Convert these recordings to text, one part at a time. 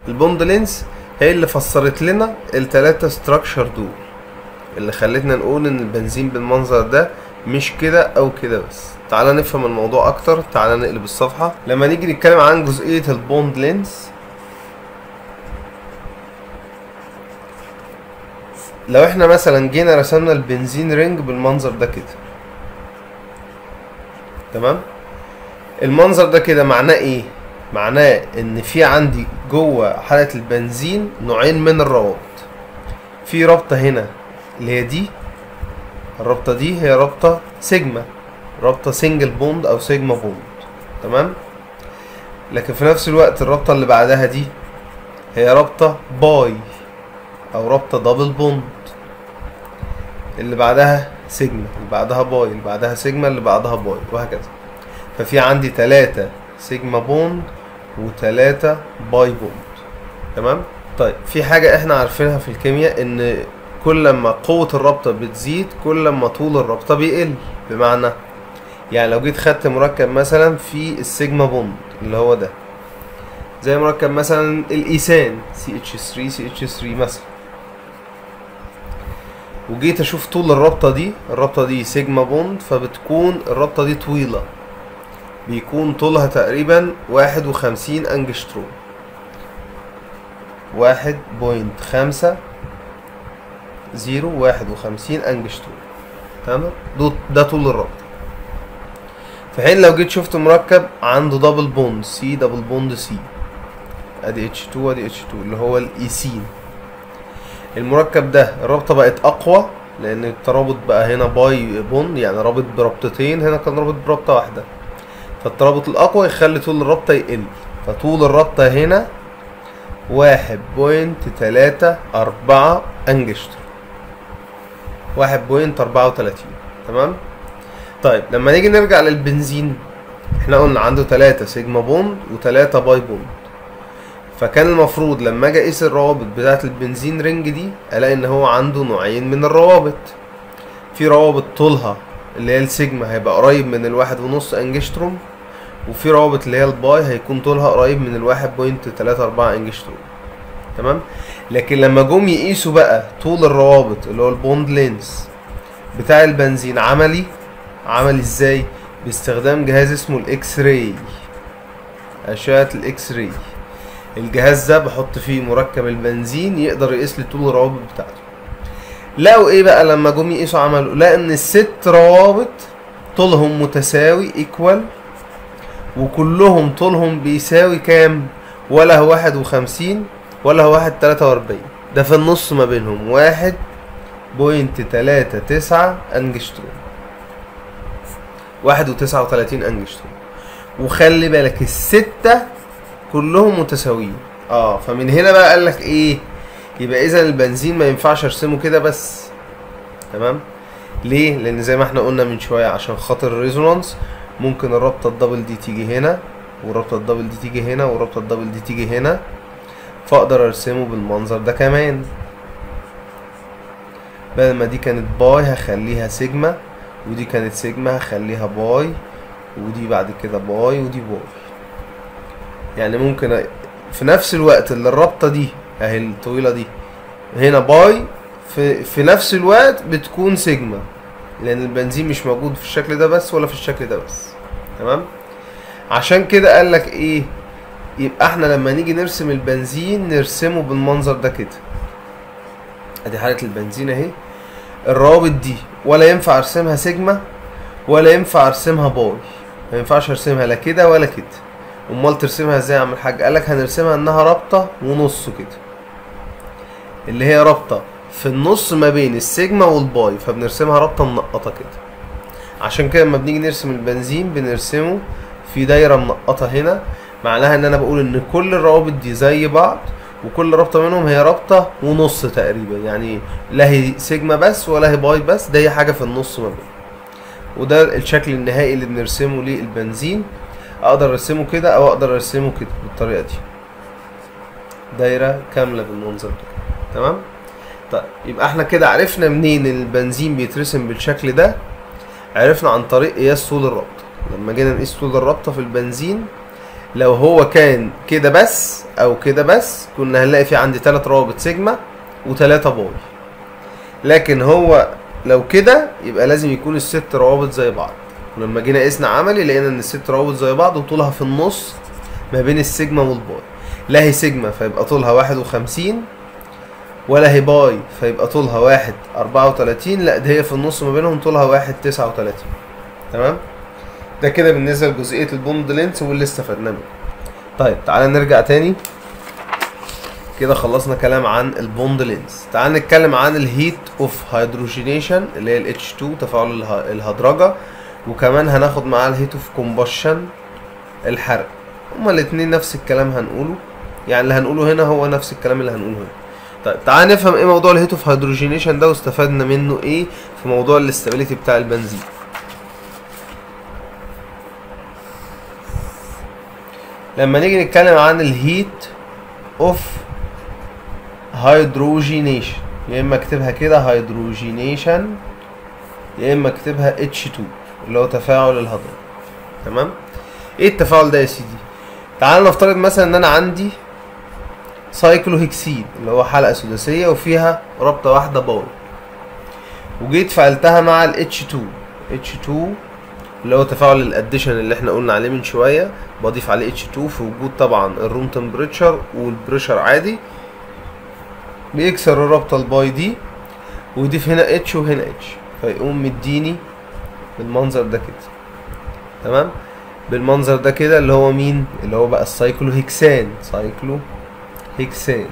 البوند لينس هي اللي فسرت لنا التلاتة ستراكشر دول اللي خلتنا نقول ان البنزين بالمنظر ده مش كده او كده بس تعالى نفهم الموضوع اكتر تعالى نقلب الصفحة لما نيجي نتكلم عن جزئية البوند لينس لو احنا مثلا جينا رسمنا البنزين رينج بالمنظر ده كده تمام المنظر ده كده معناه ايه معناه ان في عندي جوه حلقة البنزين نوعين من الروابط في رابطة هنا اللي هي دي الرابطة دي هي رابطة سيجما رابطة سنجل بوند او سيجما بوند تمام لكن في نفس الوقت الرابطة اللي بعدها دي هي رابطة باي او رابطة دبل بوند اللي بعدها سيجما اللي بعدها باي اللي بعدها سيجما اللي بعدها باي وهكذا ففي عندي تلاتة سيجما بوند وتلاتة باي بوند تمام طيب في حاجة احنا عارفينها في الكيمياء ان كل ما قوة الرابطة بتزيد كل ما طول الرابطة بيقل بمعنى يعني لو جيت خدت مركب مثلا في السيجما بوند اللي هو ده زي مركب مثلا الايثان CH3 CH3 مثلا وجيت اشوف طول الرابطة دي الرابطة دي سيجما بوند فبتكون الرابطة دي طويلة بيكون طولها تقريبا واحد وخمسين انجشتروم واحد بوينت خمسة زيرو واحد وخمسين انجشتروم تمام ده- ده طول الرابطة في حين لو جيت شفت مركب عنده دبل بوند سي دبل بوند سي ادي اتش 2 ادي اتش 2 اللي هو الايسين المركب ده الرابطة بقت اقوى لان الترابط بقى هنا باي بوند يعني رابط برابطتين هنا كان رابط برابطة واحدة فالترابط الاقوى يخلي طول الرابطة يقل فطول الرابطة هنا واحد بوينت تلاتة أربعة أنجشتر واحد بوينت أربعة وتلاتين تمام طيب لما نيجي نرجع للبنزين احنا قلنا عنده تلاتة سيجما بوند وتلاتة باي بوند فكان المفروض لما اجي اقيس الروابط بتاعة البنزين رينج دي الاقي ان هو عنده نوعين من الروابط في روابط طولها اللي هي السيجما هيبقى قريب من الواحد ونص انجشتروم وفي روابط اللي هي الباي هيكون طولها قريب من الواحد بوينت تلاتة أربعة انجشتروم تمام لكن لما جم يقيسوا بقى طول الروابط اللي هو البوند لينز بتاع البنزين عملي عملي ازاي باستخدام جهاز اسمه الاكس راي اشعه الاكس راي الجهاز ده بحط فيه مركب البنزين يقدر يقيس لي طول الروابط بتاعته لقوا ايه بقى لما جم يقيسوا عملوا لقى ان الست روابط طولهم متساوي ايكوال وكلهم طولهم بيساوي كام ولا هو واحد وخمسين ولا هو واحد تلاتة واربعين ده في النص ما بينهم واحد بوينت تلاتة تسعة انجشتروم واحد وتسعة وتلاتين انجشتروم وخلي بالك الستة كلهم متساويين اه فمن هنا بقى قال لك ايه يبقى اذا البنزين ما ينفعش ارسمه كده بس تمام ليه لان زي ما احنا قلنا من شويه عشان خاطر الريزونانس ممكن الرابطه الدبل دي تيجي هنا والرابطه الدبل دي تيجي هنا والرابطه الدبل دي تيجي هنا فاقدر ارسمه بالمنظر ده كمان بدل ما دي كانت باي هخليها سيجما ودي كانت سيجما هخليها باي ودي بعد كده باي ودي باي يعني ممكن أ- في نفس الوقت اللي الرابطه دي اهي الطويله دي هنا باي في في نفس الوقت بتكون سيجما لان البنزين مش موجود في الشكل ده بس ولا في الشكل ده بس تمام عشان كده قال لك ايه يبقى احنا لما نيجي نرسم البنزين نرسمه بالمنظر ده كده ادي حاله البنزين اهي الروابط دي ولا ينفع ارسمها سيجما ولا ينفع ارسمها باي ما ينفعش ارسمها لا كده ولا كده امال ترسمها ازاي يا عم الحاج قالك هنرسمها انها رابطه ونص كده اللي هي رابطه في النص ما بين السيجما والباي فبنرسمها رابطه منقطه كده عشان كده لما بنيجي نرسم البنزين بنرسمه في دايره منقطه هنا معناها ان انا بقول ان كل الروابط دي زي بعض وكل رابطه منهم هي رابطه ونص تقريبا يعني لا هي سيجما بس ولا هي باي بس ده هي حاجه في النص ما بينهم وده الشكل النهائي اللي بنرسمه للبنزين اقدر ارسمه كده او اقدر ارسمه كده بالطريقه دي دايره كامله بالمنظر ده تمام طيب يبقى احنا كده عرفنا منين ان البنزين بيترسم بالشكل ده عرفنا عن طريق قياس طول الرابطه لما جينا نقيس طول الرابطه في البنزين لو هو كان كده بس او كده بس كنا هنلاقي في عندي ثلاث روابط سيجما وثلاثة باي لكن هو لو كده يبقى لازم يكون الست روابط زي بعض ولما جينا قسنا عملي لقينا ان الست روابط زي بعض وطولها في النص ما بين السيجما والباي لا هي سيجما فيبقى طولها واحد وخمسين ولا هي باي فيبقى طولها واحد أربعة وتلاتين لا ده هي في النص ما بينهم طولها واحد تسعة وتلاتين تمام ده كده بالنسبة لجزئية البوند لينس واللي استفدنا منه طيب تعالى نرجع تاني كده خلصنا كلام عن البوند لينس تعال نتكلم عن الهيت اوف هيدروجينيشن اللي هي ال H2 تفاعل اله- الهدرجة وكمان هناخد معاه الهيت اوف كومبشن الحرق هما الاتنين نفس الكلام هنقوله يعني اللي هنقوله هنا هو نفس الكلام اللي هنقوله هنا طيب تعال نفهم ايه موضوع الهيت اوف هيدروجينيشن ده واستفدنا منه ايه في موضوع الاستابيليتي بتاع البنزين لما نيجي نتكلم عن الهيت اوف هيدروجينيشن يا اما اكتبها كده هيدروجينيشن يا اما اكتبها H2 اللي هو تفاعل الهضم تمام ايه التفاعل ده يا سيدي تعال نفترض مثلا ان انا عندي سايكلوهكسين اللي هو حلقة سداسية وفيها رابطة واحدة باي وجيت فعلتها مع ال H2 H2 اللي هو تفاعل الاديشن اللي احنا قلنا عليه من شوية بضيف عليه H2 في وجود طبعا الروم تمبريتشر والبريشر عادي بيكسر الرابطة الباي دي ويضيف هنا اتش وهنا اتش فيقوم مديني بالمنظر ده كده تمام بالمنظر ده كده اللي هو مين اللي هو بقى السايكلو هيكسان سايكلو هيكسان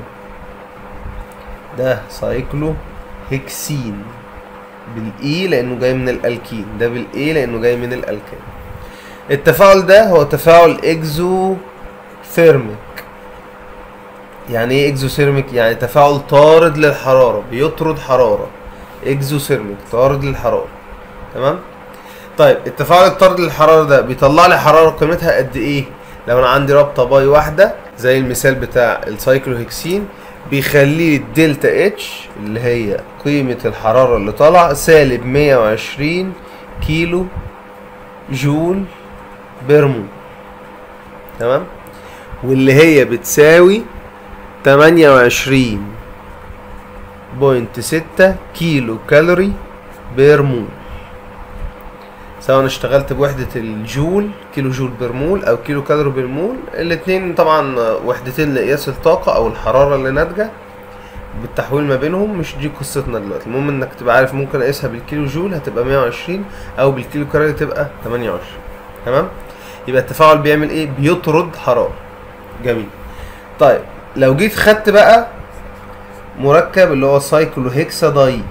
ده سايكلو هيكسين بالاي لانه جاي من الالكين ده بالاي لانه جاي من الالكان التفاعل ده هو تفاعل اكزو ثيرميك يعني ايه اكزوثيرميك يعني تفاعل طارد للحراره بيطرد حراره اكزوثيرميك طارد للحراره تمام طيب التفاعل الطارد للحراره ده بيطلع لي حراره قيمتها قد ايه لو انا عندي رابطه باي واحده زي المثال بتاع السايكلوهكسين بيخلي الدلتا اتش اللي هي قيمه الحراره اللي طالعه سالب 120 كيلو جول بير تمام واللي هي بتساوي تمانية وعشرين بوينت ستة كيلو كالوري بير مول سواء اشتغلت بوحدة الجول كيلو جول بير مول او كيلو كالوري بير مول الاتنين طبعا وحدتين لقياس الطاقة او الحرارة اللي ناتجة بالتحويل ما بينهم مش دي قصتنا دلوقتي المهم انك تبقى عارف ممكن اقيسها بالكيلو جول هتبقى 120 او بالكيلو كالوري تبقى 28 تمام يبقى التفاعل بيعمل ايه بيطرد حرارة جميل طيب لو جيت خدت بقى مركب اللي هو سايكلو هيكساداين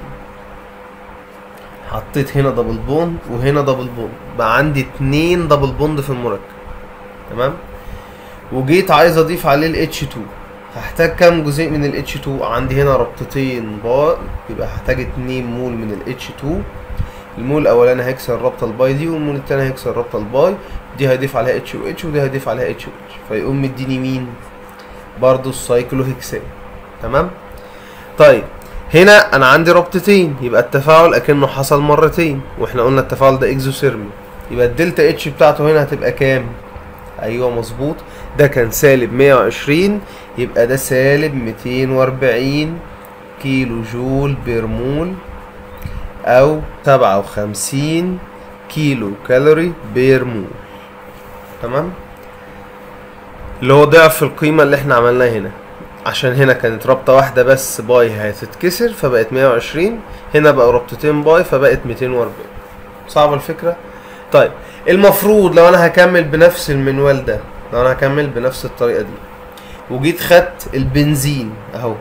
حطيت هنا دبل بوند وهنا دبل بوند بقى عندي اتنين دبل بوند في المركب تمام وجيت عايز اضيف عليه ال H2 هحتاج كام جزيء من ال H2 عندي هنا ربطتين باي يبقى هحتاج اتنين مول من ال H2 المول الاولاني هيكسر الرابطه الباي دي والمول التاني هيكسر الرابطه الباي دي هيضيف عليها اتش و اتش ودي هيضيف عليها اتش و اتش فيقوم مديني مين برضو السايكلو هيكسان تمام طيب هنا انا عندي رابطتين يبقى التفاعل اكنه حصل مرتين واحنا قلنا التفاعل ده اكزوثيرمي يبقى الدلتا اتش بتاعته هنا هتبقى كام ايوه مظبوط ده كان سالب 120 يبقى ده سالب 240 كيلو جول بير مول او 57 كيلو كالوري بير مول تمام اللي هو ضعف القيمة اللي احنا عملناها هنا عشان هنا كانت رابطة واحدة بس باي هتتكسر فبقت 120 هنا بقوا رابطتين باي فبقت 240 صعبة الفكرة طيب المفروض لو انا هكمل بنفس المنوال ده لو انا هكمل بنفس الطريقة دي وجيت خدت البنزين اهو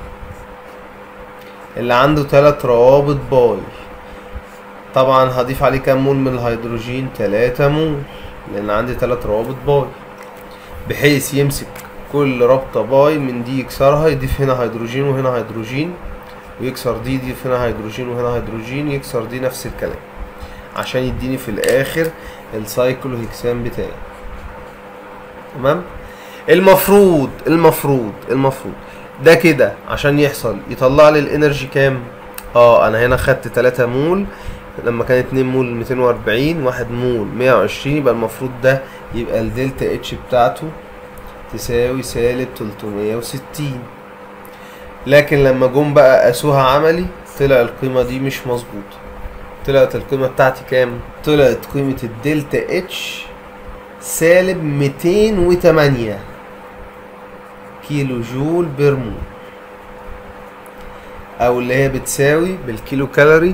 اللي عنده تلات روابط باي طبعا هضيف عليه كام مول من الهيدروجين تلاتة مول لان عندي تلات روابط باي بحيث يمسك كل رابطة باي من دي يكسرها يضيف هنا هيدروجين وهنا هيدروجين ويكسر دي يضيف هنا هيدروجين وهنا هيدروجين يكسر دي نفس الكلام عشان يديني في الاخر السايكلو هيكسان بتاعي تمام المفروض المفروض المفروض ده كده عشان يحصل يطلع لي الانرجي كام اه انا هنا خدت 3 مول لما كان 2 مول 240 1 مول 120 يبقى المفروض ده يبقى الدلتا اتش بتاعته تساوي سالب 360 لكن لما جم بقى قاسوها عملي طلع القيمة دي مش مظبوطة طلعت القيمة بتاعتي كام؟ طلعت قيمة الدلتا اتش سالب 208 كيلو جول بير مول او اللي هي بتساوي بالكيلو كالوري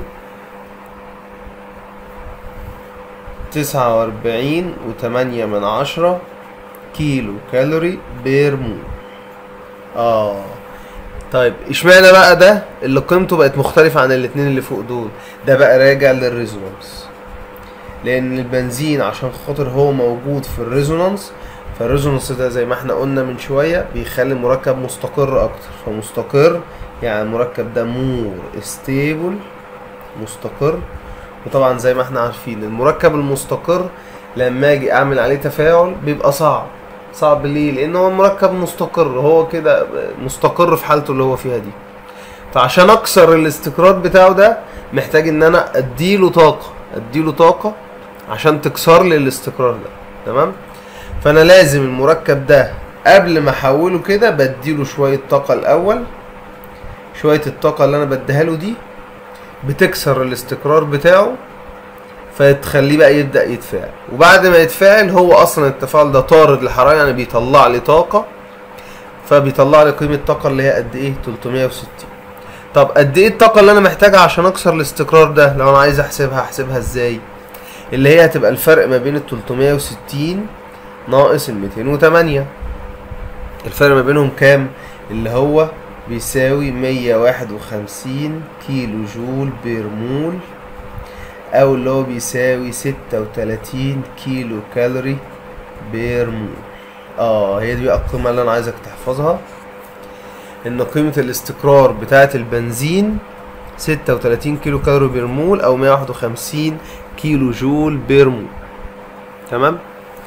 تسعة وأربعين وتمانية من عشرة كيلو كالوري بير مول اه طيب اشمعنى بقى ده اللي قيمته بقت مختلفة عن الاتنين اللي فوق دول ده بقى راجع للريزونانس لان البنزين عشان خاطر هو موجود في الريزونانس فالريزونانس ده زي ما احنا قلنا من شوية بيخلي المركب مستقر اكتر فمستقر يعني المركب ده مور ستيبل مستقر وطبعا زي ما احنا عارفين المركب المستقر لما اجي اعمل عليه تفاعل بيبقى صعب صعب ليه لان هو مركب مستقر هو كده مستقر في حالته اللي هو فيها دي فعشان اكسر الاستقرار بتاعه ده محتاج ان انا اديله طاقه اديله طاقه عشان تكسر لي الاستقرار ده تمام فانا لازم المركب ده قبل ما احوله كده بديله شويه طاقه الاول شويه الطاقه اللي انا بديها له دي بتكسر الاستقرار بتاعه فتخليه بقى يبدا يتفاعل وبعد ما يتفاعل هو اصلا التفاعل ده طارد للحراره يعني بيطلع لي طاقه فبيطلع لي قيمه الطاقه اللي هي قد ايه 360 طب قد ايه الطاقه اللي انا محتاجها عشان اكسر الاستقرار ده لو انا عايز احسبها احسبها ازاي اللي هي هتبقى الفرق ما بين ال 360 ناقص ال 208 الفرق ما بينهم كام اللي هو بيساوي 151 كيلو جول بير مول او اللي هو بيساوي 36 كيلو كالوري بير مول اه هي دي بقى القيمة اللي انا عايزك تحفظها ان قيمة الاستقرار بتاعة البنزين 36 كيلو كالوري بير مول او 151 كيلو جول بير مول تمام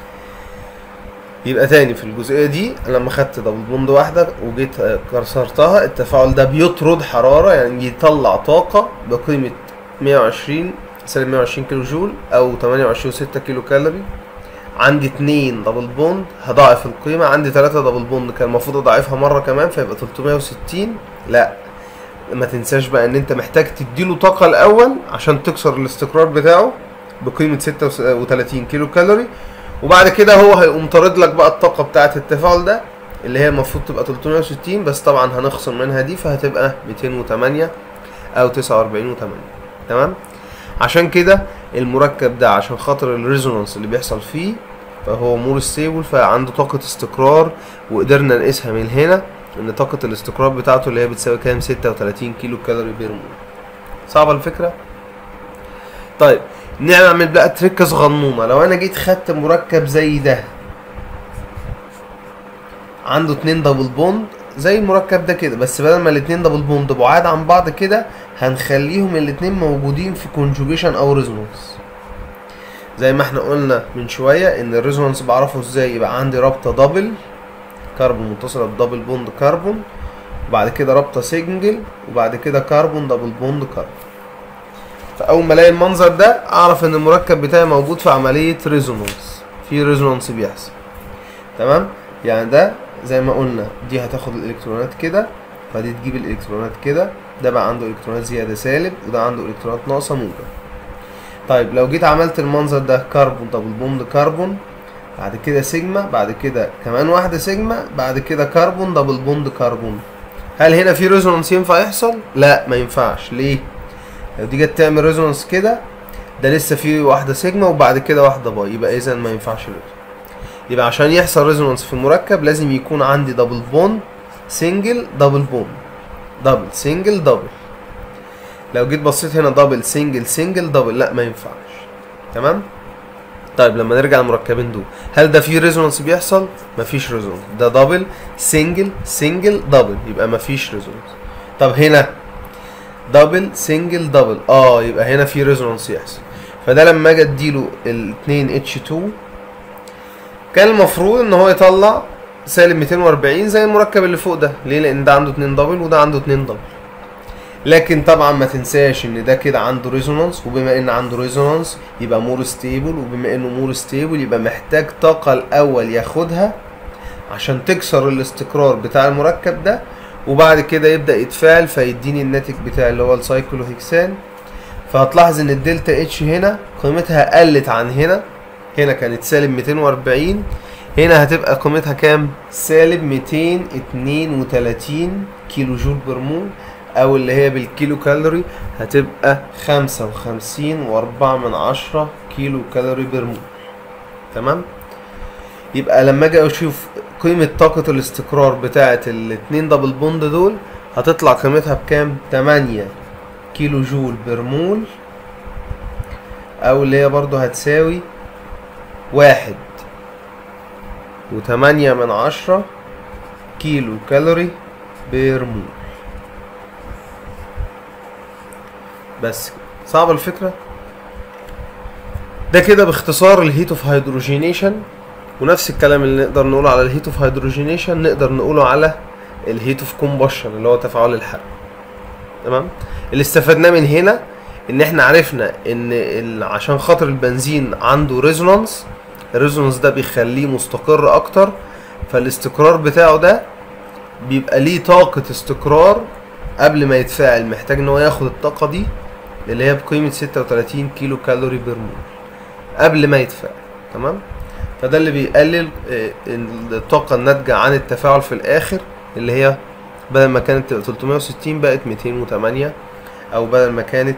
يبقى تاني في الجزئيه دي لما خدت دبل بوند واحده وجيت كسرتها التفاعل ده بيطرد حراره يعني يطلع طاقه بقيمه 120 سالب 120 كيلو جول او 28 6 كيلو كالوري عندي اتنين دبل بوند هضاعف القيمه عندي تلاتة دبل بوند كان المفروض اضاعفها مره كمان فيبقى 360 لا ما تنساش بقى ان انت محتاج تديله طاقه الاول عشان تكسر الاستقرار بتاعه بقيمه 36 كيلو كالوري وبعد كده هو هيقوم طارد لك بقى الطاقه بتاعه التفاعل ده اللي هي المفروض تبقى 360 بس طبعا هنخصم منها دي فهتبقى 208 او 49 و8 تمام عشان كده المركب ده عشان خاطر الريزونانس اللي بيحصل فيه فهو مور ستيبل فعنده طاقة استقرار وقدرنا نقيسها من هنا ان طاقة الاستقرار بتاعته اللي هي بتساوي كام 36 كيلو كالوري بير مول صعبة الفكرة؟ طيب نعمل بقى تركة صغنونة لو انا جيت خدت مركب زي ده عنده اتنين دبل بوند زي المركب ده كده بس بدل ما الاتنين دبل بوند بعاد عن بعض كده هنخليهم الاتنين موجودين في كونجوجيشن او ريزونانس زي ما احنا قلنا من شوية ان الريزونانس بعرفه ازاي يبقى عندي رابطة دبل كربون متصلة بدبل بوند كربون وبعد كده رابطة سنجل وبعد كده كربون دبل بوند كربون فاول ما الاقي المنظر ده اعرف ان المركب بتاعي موجود في عمليه ريزونانس في ريزونانس بيحصل تمام يعني ده زي ما قلنا دي هتاخد الالكترونات كده فدي تجيب الالكترونات كده ده بقى عنده الكترونات زياده سالب وده عنده الكترونات ناقصه موجب طيب لو جيت عملت المنظر ده كربون دبل بوند كربون بعد كده سيجما بعد كده كمان واحده سيجما بعد كده كربون دبل بوند كربون هل هنا في ريزونانس ينفع يحصل لا ما ينفعش ليه لو دي جت تعمل ريزونانس كده ده لسه في واحده سيجما وبعد كده واحده باي يبقى اذا ما ينفعش ريزونانس يبقى عشان يحصل ريزونانس في المركب لازم يكون عندي دبل بوند سنجل دبل بوند دبل سنجل دبل لو جيت بصيت هنا دبل سنجل سنجل دبل لا ما ينفعش تمام طيب لما نرجع المركبين دول هل ده في ريزونانس بيحصل مفيش ريزونانس ده دبل سنجل سنجل دبل يبقى مفيش ريزونانس طب هنا دبل سنجل دبل اه يبقى هنا في ريزونانس يحصل فده لما اجي اديله الاتنين اتش 2 كان المفروض ان هو يطلع سالب 240 زي المركب اللي فوق ده ليه لان ده عنده 2 دبل وده عنده 2 دبل لكن طبعا ما تنساش ان ده كده عنده ريزونانس وبما ان عنده ريزونانس يبقى مور ستيبل وبما انه مور ستيبل يبقى محتاج طاقة الاول ياخدها عشان تكسر الاستقرار بتاع المركب ده وبعد كده يبدا يتفاعل فيديني الناتج بتاعي اللي هو السايكلوهكسان فهتلاحظ ان الدلتا اتش هنا قيمتها قلت عن هنا هنا كانت سالب 240 هنا هتبقى قيمتها كام سالب 232 كيلو جول بر مول او اللي هي بالكيلو كالوري هتبقى 55 واربعة من عشرة كيلو كالوري بر مول تمام يبقى لما اجي اشوف قيمة طاقة الاستقرار بتاعة الاتنين دبل بوند دول هتطلع قيمتها بكام؟ 8 كيلو جول بر مول او اللي هي برضو هتساوي واحد وتمانية من عشرة كيلو كالوري بير مول بس كده. صعبة الفكرة ده كده باختصار الهيت اوف هيدروجينيشن ونفس الكلام اللي نقدر نقوله على الهيت اوف هيدروجينيشن نقدر نقوله على الهيت اوف كومبشن اللي هو تفاعل الحرق تمام اللي استفدناه من هنا ان احنا عرفنا ان ال- عشان خاطر البنزين عنده ريزونانس الريزونانس ده بيخليه مستقر اكتر فالاستقرار بتاعه ده بيبقى ليه طاقة استقرار قبل ما يتفاعل محتاج ان هو ياخد الطاقة دي اللي هي بقيمة 36 كيلو كالوري بير مول قبل ما يتفاعل تمام فده اللي بيقلل آه، الطاقة الناتجة عن التفاعل في الآخر اللي هي بدل ما كانت تبقى 360 بقت 208 أو بدل ما كانت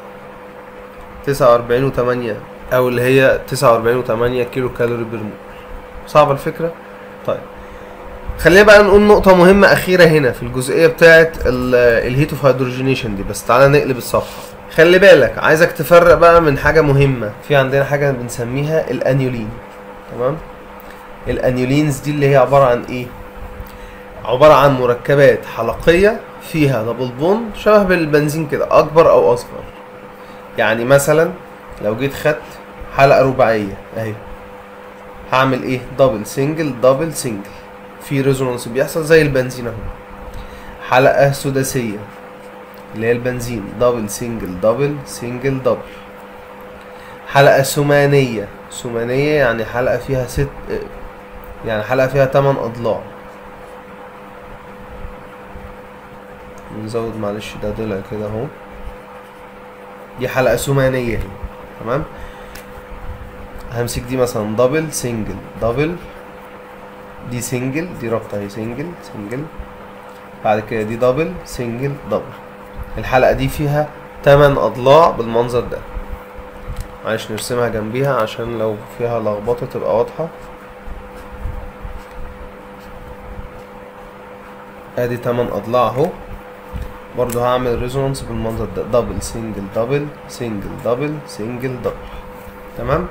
49 و8 أو اللي هي 49 و8 كيلو كالوري بير مول صعبة الفكرة؟ طيب خلينا بقى نقول نقطة مهمة أخيرة هنا في الجزئية بتاعة الهيت اوف هيدروجينيشن دي بس تعالى نقلب الصفحة خلي بالك عايزك تفرق بقى من حاجة مهمة في عندنا حاجة بنسميها الانيولين تمام الانيولينز دي اللي هي عبارة عن ايه عبارة عن مركبات حلقية فيها دبل بوند شبه بالبنزين كده اكبر او اصغر يعني مثلا لو جيت خدت حلقة رباعية اهي هعمل ايه دبل سنجل دبل سنجل في ريزونانس بيحصل زي البنزين اهو حلقة سداسية اللي هي البنزين دبل سنجل دبل سنجل دبل حلقة ثمانية ثمانية يعني حلقة فيها ست يعني حلقة فيها تمن أضلاع نزود معلش ده ضلع كده اهو دي حلقة ثمانية اهي تمام همسك دي مثلا دبل سنجل دبل دي سنجل دي رابطة اهي سنجل سنجل بعد كده دي دبل سنجل دبل الحلقة دي فيها تمن أضلاع بالمنظر ده معلش نرسمها جنبيها عشان لو فيها لخبطة تبقى واضحة ادي تمن اضلاع اهو برضو هعمل ريزونانس بالمنظر ده دبل سنجل دبل سنجل دبل سنجل دبل تمام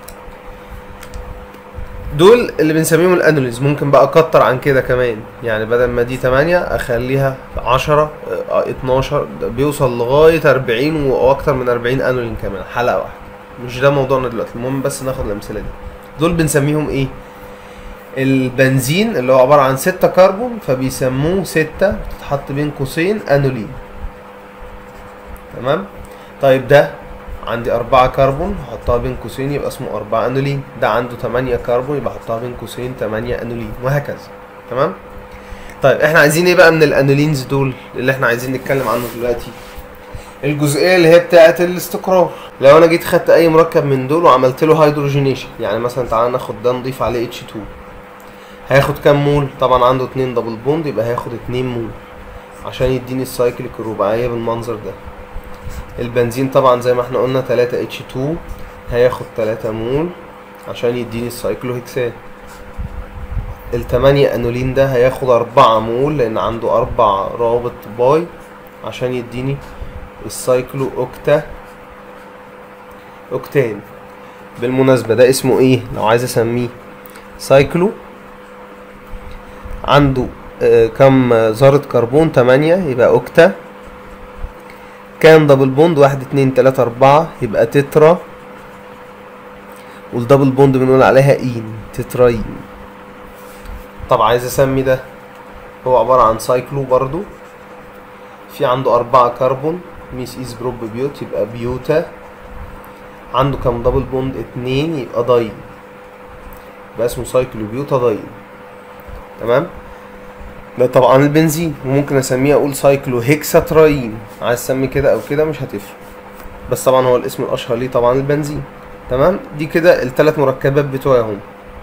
دول اللي بنسميهم الانوليز ممكن بقى اكتر عن كده كمان يعني بدل ما دي 8 اخليها 10 اه، 12 ده بيوصل لغايه 40 واكتر من 40 انولين كمان حلقه واحده مش ده موضوعنا دلوقتي المهم بس ناخد الامثله دي دول بنسميهم ايه البنزين اللي هو عبارة عن ستة كربون فبيسموه ستة بتتحط بين قوسين انولين تمام طيب ده عندي أربعة كربون هحطها بين قوسين يبقى اسمه أربعة انولين ده عنده تمانية كربون يبقى احطها بين قوسين تمانية انولين وهكذا تمام طيب احنا عايزين ايه بقى من الانولينز دول اللي احنا عايزين نتكلم عنه دلوقتي الجزئيه اللي هي بتاعه الاستقرار لو انا جيت خدت اي مركب من دول وعملت له هيدروجينيشن يعني مثلا تعالى ناخد ده نضيف عليه اتش 2 هياخد كام مول طبعا عنده اتنين دبل بوند يبقى هياخد اتنين مول عشان يديني السايكليك الرباعيه بالمنظر ده البنزين طبعا زي ما احنا قلنا 3 اتش 2 هياخد 3 مول عشان يديني السايكلوهكسان التمانية انولين ده هياخد أربعة مول لأن عنده أربع روابط باي عشان يديني السايكلو أوكتا أوكتان بالمناسبة ده اسمه ايه لو عايز اسميه سايكلو عنده آه كم ذرة كربون تمانية يبقى أوكتا كام دبل بوند واحد اتنين تلاتة أربعة يبقى تترا والدبل بوند بنقول عليها إين تتراين طب عايز أسمي ده هو عبارة عن سايكلو برضو في عنده أربعة كربون ميس إيز بروب بيوت يبقى بيوتا عنده كام دبل بوند اتنين يبقى داين يبقى اسمه سايكلو بيوتا داين تمام ده طبعا البنزين وممكن اسميه اقول سايكلو هيكساتراين عايز اسمي كده او كده مش هتفرق بس طبعا هو الاسم الاشهر ليه طبعا البنزين تمام دي كده الثلاث مركبات بتوعهم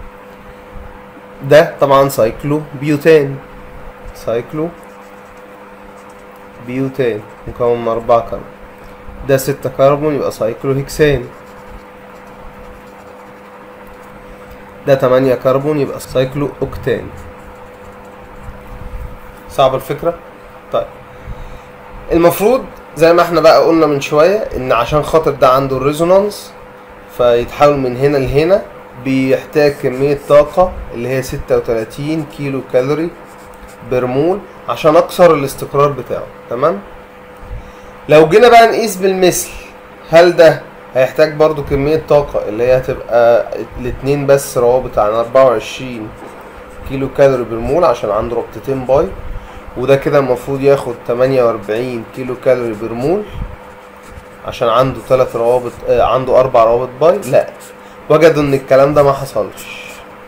ده طبعا سايكلو بيوتان سايكلو بيوتان مكون من أربعة كربون ده ستة كربون يبقى سايكلو هيكسان ده تمانية كربون يبقى سايكلو أوكتان صعبة الفكرة؟ طيب المفروض زي ما احنا بقى قلنا من شوية ان عشان خاطر ده عنده الريزونانس فيتحول من هنا لهنا بيحتاج كمية طاقة اللي هي ستة وتلاتين كيلو كالوري برمول عشان اكسر الاستقرار بتاعه تمام لو جينا بقى نقيس بالمثل هل ده هيحتاج برضو كمية طاقة اللي هي هتبقى الاتنين بس روابط عن أربعة وعشرين كيلو كالوري برمول عشان عنده ربطتين باي وده كده المفروض ياخد تمانية وأربعين كيلو كالوري برمول عشان عنده تلات روابط آه عنده أربع روابط باي لا وجدوا إن الكلام ده ما حصلش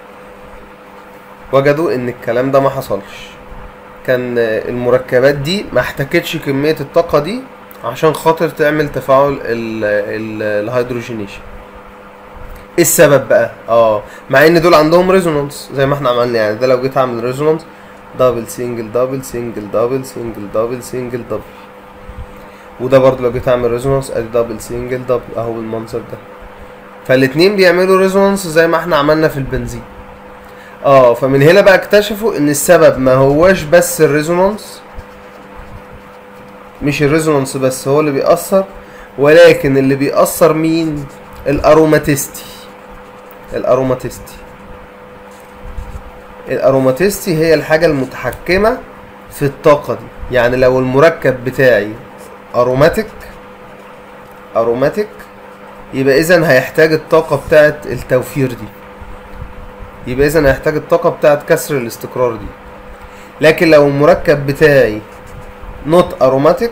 وجدوا إن الكلام ده ما حصلش كان آه، المركبات دي ما احتاجتش كمية الطاقة دي عشان خاطر تعمل تفاعل ال- ال- الهيدروجينيشن ايه السبب بقى اه مع ان دول عندهم ريزونانس زي ما احنا عملنا يعني ده لو جيت اعمل ريزونانس دبل سنجل دبل سنجل دبل سنجل دبل سنجل دبل وده برضه لو جيت اعمل ريزونانس ادي دبل سنجل دبل اهو بالمنظر ده فالاتنين بيعملوا ريزونانس زي ما احنا عملنا في البنزين اه فمن هنا بقى اكتشفوا ان السبب ما هواش بس الريزونانس مش الريزونانس بس هو اللي بيأثر ولكن اللي بيأثر مين الاروماتيستي الاروماتيستي الاروماتيستي هي الحاجة المتحكمة في الطاقة دي يعني لو المركب بتاعي اروماتيك اروماتيك يبقى اذا هيحتاج الطاقة بتاعت التوفير دي يبقى اذا هيحتاج الطاقة بتاعت كسر الاستقرار دي لكن لو المركب بتاعي نوت اروماتيك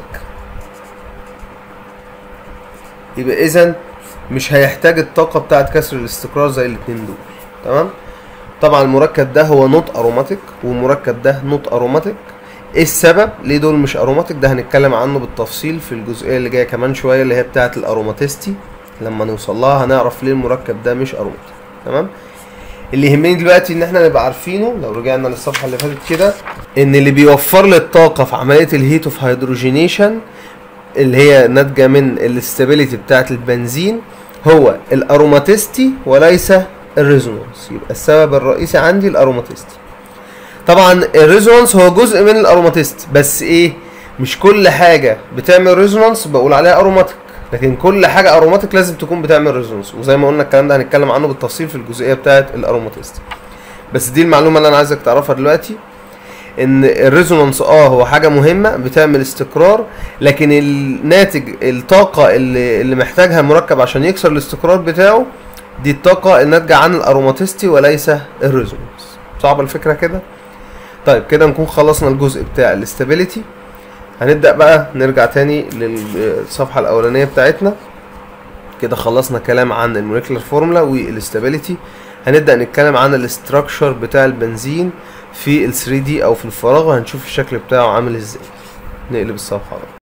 يبقى اذا مش هيحتاج الطاقة بتاعت كسر الاستقرار زي الاتنين دول تمام طبعا المركب ده هو نوت اروماتيك والمركب ده نوت اروماتيك ايه السبب ليه دول مش اروماتيك ده هنتكلم عنه بالتفصيل في الجزئيه اللي جايه كمان شويه اللي هي بتاعه الاروماتيستي لما نوصل لها هنعرف ليه المركب ده مش اروماتيك تمام اللي يهمني دلوقتي ان احنا نبقى عارفينه لو رجعنا للصفحه اللي فاتت كده ان اللي بيوفر لي الطاقه في عمليه الهيت اوف هيدروجينيشن اللي هي ناتجه من الاستابيليتي بتاعه البنزين هو الاروماتيستي وليس الريزونانس يبقى السبب الرئيسي عندي الاروماتيستي طبعا الريزونانس هو جزء من الاروماتيست بس ايه مش كل حاجه بتعمل ريزونانس بقول عليها اروماتيك لكن كل حاجه اروماتيك لازم تكون بتعمل ريزونانس وزي ما قلنا الكلام ده هنتكلم عنه بالتفصيل في الجزئيه بتاعه الاروماتيست بس دي المعلومه اللي انا عايزك تعرفها دلوقتي ان الريزونانس اه هو حاجه مهمه بتعمل استقرار لكن الناتج الطاقه اللي, اللي محتاجها المركب عشان يكسر الاستقرار بتاعه دي الطاقه الناتجه عن الاروماتيستي وليس الريزونانس صعبه الفكره كده طيب كده نكون خلصنا الجزء بتاع الاستابيليتي هنبدا بقى نرجع تاني للصفحه الاولانيه بتاعتنا كده خلصنا كلام عن الموليكولار فورمولا والاستابيليتي هنبدا نتكلم عن الاستراكشر بتاع البنزين في ال 3 دي او في الفراغ وهنشوف الشكل بتاعه عامل ازاي نقلب الصفحه بقى